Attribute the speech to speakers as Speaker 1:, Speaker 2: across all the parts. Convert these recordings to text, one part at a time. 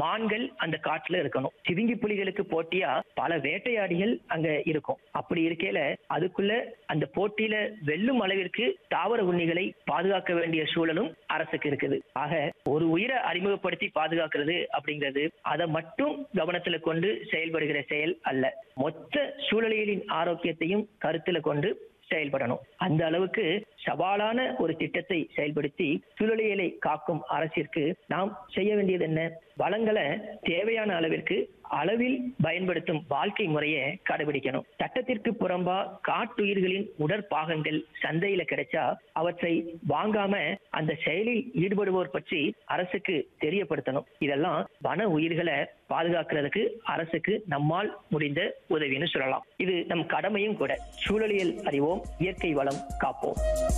Speaker 1: மான்கள் அந்த காட்டுல இருக்கணும் சிவிங்கி புலிகளுக்கு போட்டியா பல வேட்டையாடிகள் அங்க இருக்கும் அப்படி இருக்கையில அதுக்குள்ள அந்த போட்டியில வெல்லும் அளவிற்கு தாவர உண்ணிகளை பாதுகாக்க வேண்டிய சூழலும் அரசுக்கு இருக்குது ஆக ஒரு உயிரை அறிமுகப்படுத்தி பாதுகாக்கிறது அப்படிங்கிறது அதை மட்டும் கவனத்துல கொண்டு செயல்படுகிற செயல் அல்ல மொத்த சூழலியலின் ஆரோக்கியத்தையும் கருத்துல கொண்டு செயல்படணும் அந்த அளவுக்கு சவாலான ஒரு திட்டத்தை செயல்படுத்தி சூழலியலை காக்கும் அரசிற்கு நாம் செய்ய வேண்டியது என்ன வளங்களை தேவையான அளவிற்கு அளவில் பயன்படுத்தும் வாழ்க்கை முறையை கடைபிடிக்கணும் சட்டத்திற்கு புறம்பா காட்டுயிர்களின் உடற்பாகங்கள் சந்தையில கிடைச்சா அவற்றை வாங்காம அந்த செயலில் ஈடுபடுவோர் பற்றி அரசுக்கு தெரியப்படுத்தணும் இதெல்லாம் வன உயிர்களை பாதுகாக்கிறதுக்கு அரசுக்கு நம்மால் முடிந்த உதவின்னு சொல்லலாம் இது நம் கடமையும் கூட சூழலியல் அறிவோம் இயற்கை வளம் காப்போம்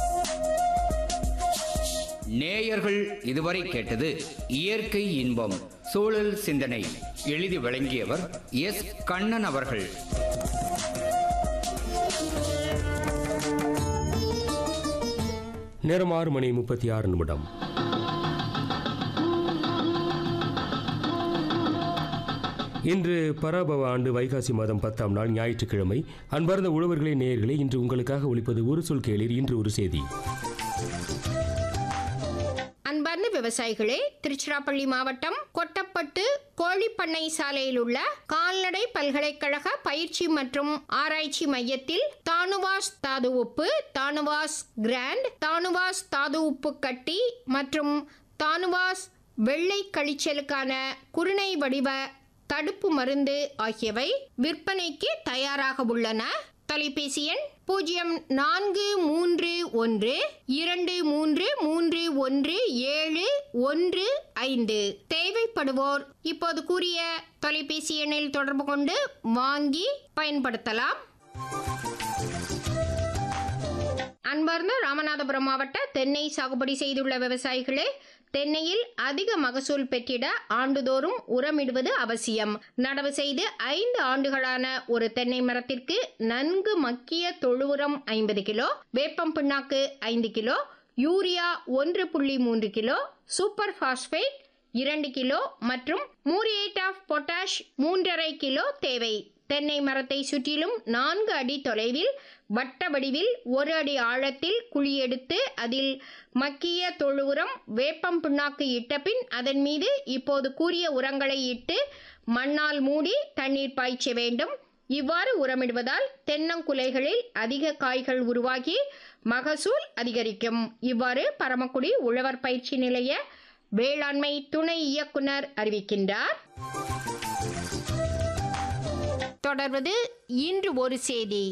Speaker 2: நேயர்கள் இதுவரை கேட்டது இயற்கை இன்பம் சூழல் சிந்தனை எழுதி வழங்கியவர் எஸ் கண்ணன் அவர்கள்
Speaker 3: நேரம் ஆறு மணி முப்பத்தி ஆறு நிமிடம் இன்று பராபவ ஆண்டு வைகாசி மாதம் பத்தாம் நாள் ஞாயிற்றுக்கிழமை அன்பார்ந்த உழவர்களே நேயர்களே இன்று உங்களுக்காக ஒலிப்பது ஒரு சொல் கேளீர் இன்று ஒரு செய்தி
Speaker 4: அன்பார்ந்த விவசாயிகளே திருச்சிராப்பள்ளி மாவட்டம் கொட்டப்பட்டு கோழிப்பண்ணை சாலையில் உள்ள கால்நடை பல்கலைக்கழக பயிற்சி மற்றும் ஆராய்ச்சி மையத்தில் தானுவாஸ் தாது உப்பு தானுவாஸ் கிராண்ட் தானுவாஸ் தாது உப்பு கட்டி மற்றும் தானுவாஸ் வெள்ளை கழிச்சலுக்கான குருணை வடிவ தடுப்பு மருந்து ஆகியவை விற்பனைக்கு தயாராக உள்ளன தொலைபேசி எண் பூஜ்ஜியம் நான்கு மூன்று ஒன்று இரண்டு மூன்று மூன்று ஒன்று ஏழு ஒன்று ஐந்து தேவைப்படுவோர் இப்போது கூறிய தொலைபேசி எண்ணில் தொடர்பு கொண்டு வாங்கி பயன்படுத்தலாம் அன்பார்ந்த ராமநாதபுரம் மாவட்ட தென்னை சாகுபடி செய்துள்ள விவசாயிகளே தென்னையில் அதிக மகசூல் பெற்றிட ஆண்டுதோறும் உரமிடுவது அவசியம் நடவு செய்து ஐந்து ஆண்டுகளான ஒரு தென்னை மரத்திற்கு நன்கு மக்கிய தொழு உரம் ஐம்பது கிலோ வேப்பம் பிண்ணாக்கு ஐந்து கிலோ யூரியா ஒன்று புள்ளி மூன்று கிலோ சூப்பர் பாஸ்பேட் இரண்டு கிலோ மற்றும் மூரியேட் ஆஃப் பொட்டாஷ் மூன்றரை கிலோ தேவை தென்னை மரத்தை சுற்றிலும் நான்கு அடி தொலைவில் வட்ட வடிவில் ஒரு அடி ஆழத்தில் குழி எடுத்து அதில் மக்கிய தொழு உரம் வேப்பம் புண்ணாக்கு இட்ட பின் அதன் மீது இப்போது கூறிய உரங்களை இட்டு மண்ணால் மூடி தண்ணீர் பாய்ச்ச வேண்டும் இவ்வாறு உரமிடுவதால் தென்னங்குலைகளில் அதிக காய்கள் உருவாகி மகசூல் அதிகரிக்கும் இவ்வாறு பரமக்குடி உழவர் பயிற்சி நிலைய வேளாண்மை துணை இயக்குனர் அறிவிக்கின்றார் தொடர்வது இன்று ஒரு செய்தி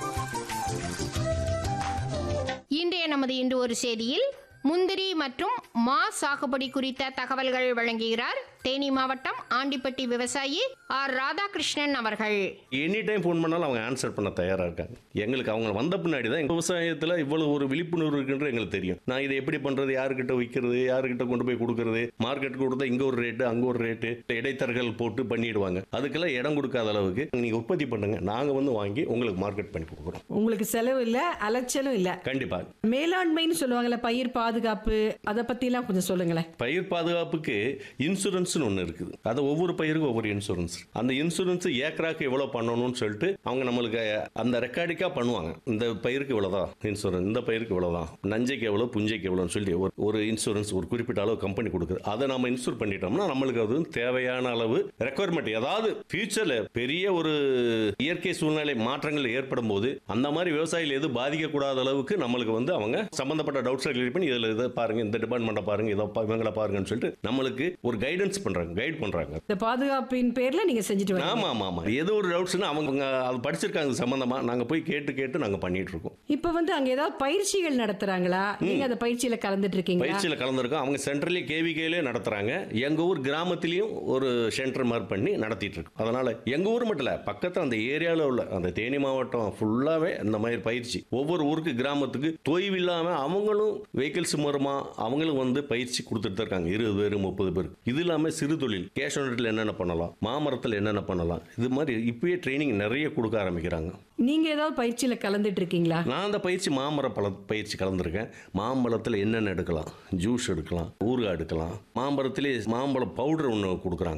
Speaker 4: இன்றைய நமது இன்று ஒரு செய்தியில் முந்திரி மற்றும் மா சாகுபடி குறித்த தகவல்கள் வழங்குகிறார் தேனி மாவட்டம் ஆண்டிப்பட்டி விவசாயி ஆர் ராதாகிருஷ்ணன் அவர்கள்
Speaker 5: எனி டைம் ஃபோன் பண்ணாலும் அவங்க ஆன்சர் பண்ண தயாராக இருக்காங்க எங்களுக்கு அவங்க வந்த பின்னாடி தான் எங்கள் விவசாயத்தில் இவ்வளவு ஒரு விழிப்புணர்வு இருக்குன்றது எங்களுக்கு தெரியும் நான் இதை எப்படி பண்ணுறது யாருக்கிட்ட விற்கிறது யாருக்கிட்ட கொண்டு போய் கொடுக்கறது மார்க்கெட்டுக்கு கொடுத்தா இங்கே ஒரு ரேட்டு அங்கே ஒரு ரேட்டு இடைத்தரகர்கள் போட்டு பண்ணிடுவாங்க அதுக்கெல்லாம் இடம் கொடுக்காத அளவுக்கு நீங்கள் உற்பத்தி பண்ணுங்க நாங்கள் வந்து வாங்கி உங்களுக்கு மார்க்கெட் பண்ணி கொடுக்குறோம்
Speaker 6: உங்களுக்கு செலவு இல்ல அலைச்சலும் இல்ல
Speaker 5: கண்டிப்பாக
Speaker 6: மேலாண்மைன்னு சொல்லுவாங்கல்ல பயிர் பாதுகாப்பு அதை பத்திலாம் கொஞ்சம் சொல்லுங்களேன்
Speaker 5: பயிர் பாதுகாப்புக்கு இன்சூரன்ஸ்னு ஒன்று இருக்குது அது ஒவ்வொரு பயிருக்கும் ஒவ்வொரு இன்சூரன்ஸ் அந்த இன்சூரன்ஸ் ஏக்கராக்கு எவ்வளோ பண்ணணும்னு சொல்லிட்டு அவங்க நம்மளுக்கு அந்த ரெக்கார்டிக்காக பண்ணுவாங்க இந்த பயிருக்கு இவ்வளோதான் இன்சூரன்ஸ் இந்த பயிருக்கு இவ்வளோதான் நஞ்சைக்கு எவ்வளோ புஞ்சைக்கு எவ்வளோன்னு சொல்லி ஒரு ஒரு இன்சூரன்ஸ் ஒரு குறிப்பிட்ட அளவு கம்பெனி கொடுக்குது அதை நம்ம இன்சூர் பண்ணிட்டோம்னா நம்மளுக்கு அது தேவையான அளவு ரெக்குவயர்மெண்ட் ஏதாவது ஃபியூச்சரில் பெரிய ஒரு இயற்கை சூழ்நிலை மாற்றங்கள் ஏற்படும் போது அந்த மாதிரி விவசாயிகள் எது பாதிக்கக்கூடாத அளவுக்கு நம்மளுக்கு வந்து அவங்க சம்பந்தப்பட்ட டவுட்ஸை கிளியர் பண்ணி இதில் இதை பாருங்க இந்த டிபார்ட்மெண்ட்டை பாருங்க இதை பா- இவங்களை பாருங்கன்னு சொல்லிட்டு நம்மளுக்கு ஒரு கைடன்ஸ் பண்றாங்க கைட் பண்றாங்க
Speaker 6: இந்த பாதுகாப்பின் பேர்ல நீங்க செஞ்சுட்டு வரீங்க
Speaker 5: ஆமா ஆமா ஆமா ஏதோ ஒரு டவுட்ஸ்னா அவங்க அது படிச்சிருக்காங்க இது சம்பந்தமா நாங்க போய் கேட்டு கேட்டு நாங்க பண்ணிட்டு இருக்கோம்
Speaker 6: இப்ப வந்து அங்க ஏதாவது பயிற்சிகள் நடத்துறாங்களா நீங்க அந்த பயிற்சியில கலந்துட்டு இருக்கீங்களா
Speaker 5: பயிற்சியில் கலந்துருக்கோம் அவங்க சென்ட்ரலி கேவிகேலே நடத்துறாங்க எங்க ஊர் கிராமத்திலையும் ஒரு சென்டர் மாதிரி பண்ணி நடத்திட்டு இருக்கோம் அதனால எங்க ஊர் மட்டும் இல்ல பக்கத்துல அந்த ஏரியாவில் உள்ள அந்த தேனி மாவட்டம் ஃபுல்லாவே இந்த மாதிரி பயிற்சி ஒவ்வொரு ஊருக்கு கிராமத்துக்கு தொய்வு இல்லாம அவங்களும் வெஹிக்கிள்ஸ் மூலமா அவங்களும் வந்து பயிற்சி கொடுத்துட்டு தான் இருக்காங்க இருபது பேர் முப்பது பேர் இது இல்லாம சிறு தொழில் கேஷ் என்னென்ன பண்ணலாம் மாமரத்தில் என்னென்ன பண்ணலாம் இது மாதிரி இப்பயே ட்ரைனிங் நிறைய கொடுக்க ஆரம்பிக்கிறாங்க
Speaker 6: நீங்க ஏதாவது பயிற்சியில கலந்துட்டு இருக்கீங்களா
Speaker 5: நான் அந்த பயிற்சி மாமர பழ பயிற்சி கலந்துருக்கேன் மாம்பழத்தில் என்னென்ன எடுக்கலாம் ஜூஸ் எடுக்கலாம் ஊறுகாய் எடுக்கலாம் மாம்பழத்திலே மாம்பழம் பவுடர் ஒன்று கொடுக்குறாங்க